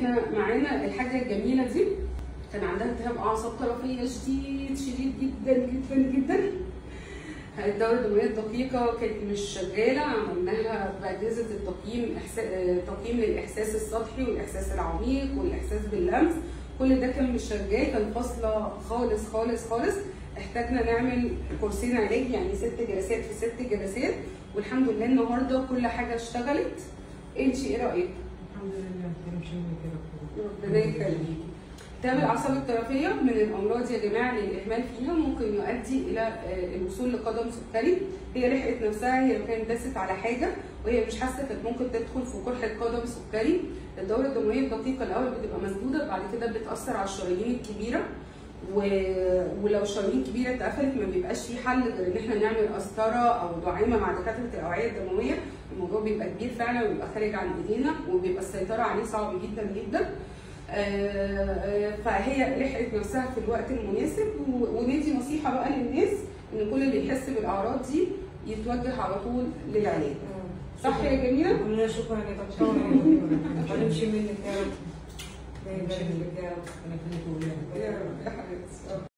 احنا معانا الحاجه الجميله دي كان عندها التهاب اعصاب طرفيه شديد شديد جدا جدا جدا الدورة الدموية الدقيقة كانت مش شغالة عملناها بأجهزة التقييم إحسا- تقييم للإحساس السطحي والإحساس العميق والإحساس باللمس كل ده كان مش شغال كان فاصلة خالص خالص خالص احتاجنا نعمل كورسين علاج يعني ست جلسات في ست جلسات والحمد لله النهارده كل حاجة اشتغلت انت ايه رأيك؟ الحمد لله يمشي منك يا رب ربنا يخليكي. التهاب الاعصاب الطرفيه من الامراض يا جماعه اللي الاهمال فيها ممكن يؤدي الى آه، الوصول لقدم سكري هي لحقت نفسها هي لو كانت داست على حاجه وهي مش حاسه كانت ممكن تدخل في قرحه قدم سكري الدوره الدمويه الدقيقه الاول بتبقى مسدوده بعد كده بتاثر على الشرايين الكبيره و... ولو الشرايين كبيره اتقفلت ما بيبقاش في حل غير ان احنا نعمل قسطره او دعامه مع دكاتره الاوعيه الدمويه الموضوع بيبقى كبير فعلا وبيبقى خارج عن ايدينا وبيبقى السيطره عليه صعب جدا جدا آه، آه، فهي لحقت نفسها في الوقت المناسب و- وندي نصيحه بقى للناس ان كل اللي يحس بالاعراض دي يتوجه على طول للعلاج صح يا جميله؟ لا شكرا يا دكتور يمشي منك يا رب يمشي منك يا رب انا كنت يا رب يا حبيبتي